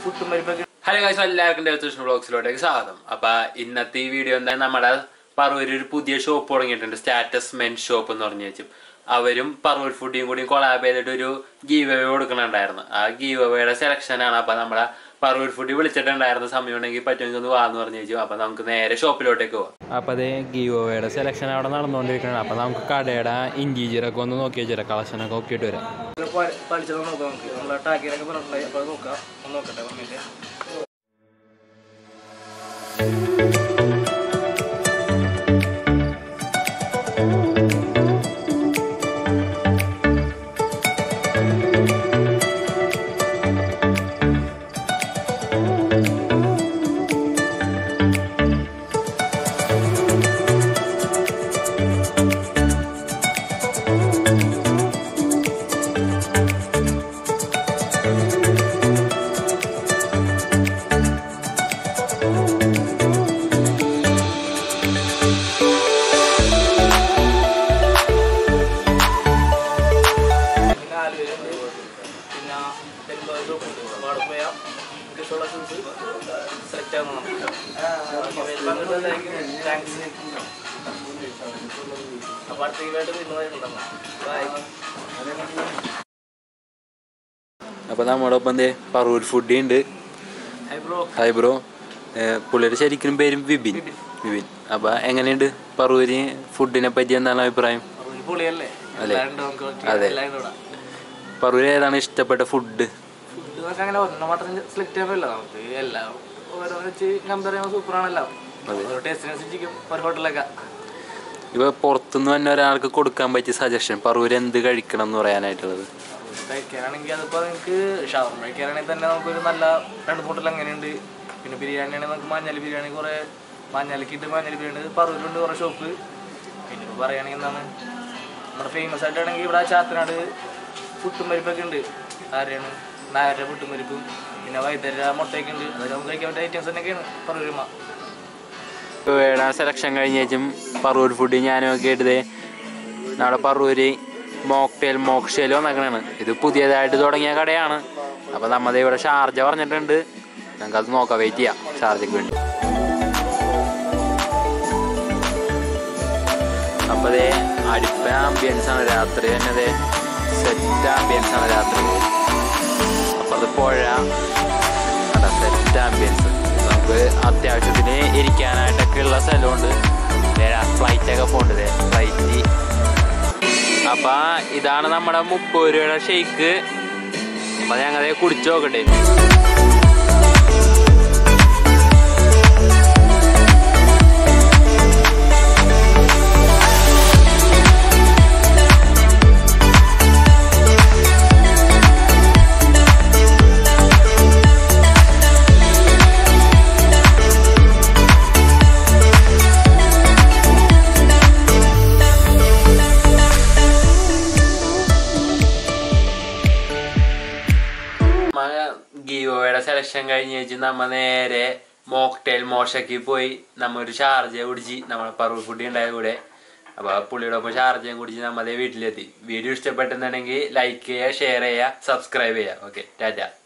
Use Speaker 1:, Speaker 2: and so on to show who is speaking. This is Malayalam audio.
Speaker 1: ഫുഡും പരിപ്പൊക്കെ
Speaker 2: ഹലോ ഗൈസ് എല്ലാവർക്കും ഡെവലപ്ഷൻ ബ്ലോഗ്സിലോട്ടേക്ക് സ്വാഗതം അപ്പൊ ഇന്നത്തെ ഈ വീഡിയോ എന്താ നമ്മുടെ പറവൂര് ഒരു പുതിയ ഷോപ്പ് തുടങ്ങിയിട്ടുണ്ട് സ്റ്റാറ്റസ് മെൻ ഷോപ്പ് എന്ന് പറഞ്ഞു വെച്ചും അവരും പറവൂർ ഫുഡിയും കൂടി കൊളാബ് ചെയ്തിട്ട് ഒരു ഗീവ് അവേ കൊടുക്കണുണ്ടായിരുന്നു ആ ഗീവ് അവയുടെ സെലക്ഷൻ ആണ് അപ്പൊ നമ്മുടെ പറവൂർ ഫുഡ് വിളിച്ചിട്ടുണ്ടായിരുന്ന സമയം ഉണ്ടെങ്കിൽ പറ്റുമെങ്കിൽ ഒന്ന് വാന്ന് പറഞ്ഞു വെച്ചു അപ്പൊ നമുക്ക് നേരെ ഷോപ്പിലോട്ടേക്ക് പോവാം അപ്പൊ അതേ ഗീവ് അവയുടെ സെലക്ഷൻ അവിടെ നടന്നുകൊണ്ടിരിക്കണം അപ്പൊ നമുക്ക് കടയുടെ ഇന്റീരിയറൊക്കെ ഒന്ന് നോക്കി വെച്ചാൽ കളക്ഷനൊക്കെ നോക്കിയിട്ട് വരാം
Speaker 1: പഠിച്ചത് നോക്കാം നമുക്ക് നമ്മളെ ടാക്കിയൊക്കെ പറഞ്ഞിട്ടുണ്ടായി അപ്പോൾ അത് നോക്കാം ഒന്ന് നോക്കട്ടെ വന്നിട്ട് പിന്നെ ആലുവയിലുണ്ട് പിന്നെ പെരുമ്പാവൂർ ഷോപ്പുണ്ട് അപ്പോൾ അവിടെ പോയാൽ നമുക്ക് ഇഷ്ടമുള്ള ഷൂസ് സെലക്ട് ആവുന്ന നമുക്ക് താങ്ക്സ് അപ്പോൾ അടുത്ത ഈവായിട്ട് വരുന്നതായിട്ടുണ്ടാകും ബൈ
Speaker 2: അപ്പൊ നമ്മളൊപ്പം എന്തേ പറവൂർ ഫുഡി ഉണ്ട്
Speaker 1: ഹൈ ബ്രോ
Speaker 2: ഹായ് ബ്രോ പുള്ളിയുടെ ശരിക്കും പേരും വിപിൻ വിപിൻ അപ്പൊ എങ്ങനെയുണ്ട് പറവൂര് ഫുഡിനെ പറ്റി എന്താണ് അഭിപ്രായം
Speaker 1: പൊളിയല്ലേ
Speaker 2: അതെ.
Speaker 1: എല്ലാവരും ഉണ്ട് നമുക്ക്
Speaker 2: അതെ.
Speaker 1: എല്ലാവരും ഇവിടെ
Speaker 2: പറവൂര് ഏതാണ് ഇഷ്ടപ്പെട്ട ഫുഡ്
Speaker 1: ഫുഡ് നമുക്ക് അങ്ങനെ ഒരെണ്ണം മാത്രം സെലക്ട് ചെയ്യാൻ നമുക്ക് എല്ലാം ഓരോ വെച്ച് കമ്പയർ ചെയ്യുമ്പോൾ സൂപ്പറാണല്ലോ ഓരോ ടേസ്റ്റിനനുസരിച്ചിരിക്കും ഒരു ഹോട്ടലൊക്കെ
Speaker 2: ഇപ്പൊ പുറത്തുനിന്ന് തന്നെ ഒരാൾക്ക് കൊടുക്കാൻ പറ്റിയ സജഷൻ പറവൂര് എന്ത് കഴിക്കണം എന്ന് പറയാനായിട്ടുള്ളത്
Speaker 1: കഴിക്കാനാണെങ്കിൽ അതിപ്പോൾ നിങ്ങൾക്ക് ഷവർമ കഴിക്കാനാണെങ്കിൽ തന്നെ നമുക്കൊരു നല്ല രണ്ട് ഹോട്ടൽ അങ്ങനെയുണ്ട് പിന്നെ ബിരിയാണി ആണെങ്കിൽ നമുക്ക് മഞ്ഞൾ ബിരിയാണി കുറേ മഞ്ഞളിക്കിട്ട് മഞ്ഞൾ ബിരിയാണി പറവൂരുണ്ട് കുറേ ഷോപ്പ് പിന്നെ ഇപ്പോൾ പറയുകയാണെങ്കിൽ എന്താണ് നമ്മുടെ ഫേമസ് ആയിട്ടാണെങ്കിൽ ഇവിടെ ചാത്തനാട് പുട്ടും പരിപ്പൊക്കെ ഉണ്ട് ആരെയാണ് നായരുടെ പുട്ടും പരിപ്പും പിന്നെ വൈദ്യര മുട്ടയൊക്കെ ഉണ്ട് അതൊക്കെ നമുക്ക് കഴിക്കാൻ പറ്റിയ ഐറ്റംസ് തന്നെയൊക്കെയാണ് പറവൂരുമ
Speaker 2: ഇപ്പൊ വേടാ സെലക്ഷൻ കഴിഞ്ഞേച്ചും പറവൂർ ഫുഡ് ഞാനും ഒക്കെ എടുത്തേ നമ്മുടെ പറവൂര് മോക്ടെയിൽ മോക്ഷയിൽ വന്നേക്കണാണ് ഇത് പുതിയതായിട്ട് തുടങ്ങിയ കടയാണ് അപ്പൊ നമ്മത് ഇവിടെ ഷാർജ പറഞ്ഞിട്ടുണ്ട് ഞങ്ങൾക്ക് അത് നോക്കാം വെയിറ്റ് ചെയ്യാം ഷാർജയ്ക്ക് വേണ്ടി അപ്പൊ അതേ അടുത്ത ആംബിയൻസ് ആണ് രാത്രി തന്നെ അതെ സെറ്റ് ആംബിയൻസ് ആണ് രാത്രി അപ്പൊ അത് പുഴ അതാ സെറ്റ് ആംബിയൻസ് നമുക്ക് അത്യാവശ്യത്തിന് ഇരിക്കാനായിട്ടൊക്കെ ഉള്ള സ്ഥലമുണ്ട് ഫ്ലൈറ്റ് ഒക്കെ പോകേണ്ടത് ഫ്ലൈറ്റ് അപ്പൊ ഇതാണ് നമ്മുടെ മുപ്പത് രൂപയുടെ ഷെയ്ക്ക് അപ്പൊ ഞങ്ങളെ കുടിച്ചു നോക്കട്ടെ ഗീവോയുടെ സെലക്ഷൻ കഴിഞ്ഞ് വെച്ച് നമ്മ നേരെ മോക്ടെയിൽ മോശക്കി പോയി നമ്മ ഒരു ഷാർജ കുടിച്ച് നമ്മൾ പറവൂർ ഫുഡ് ഉണ്ടായ കൂടെ അപ്പൊ പുള്ളിയോടൊപ്പം ഷാർജയും കുടിച്ച് നമ്മതേ വീട്ടിലെത്തി വീഡിയോ ഇഷ്ടപ്പെട്ടെന്നുണ്ടെങ്കിൽ ലൈക്ക് ചെയ്യുക ഷെയർ ചെയ്യുക സബ്സ്ക്രൈബ് ചെയ്യുക ഓക്കെ ടാറ്റ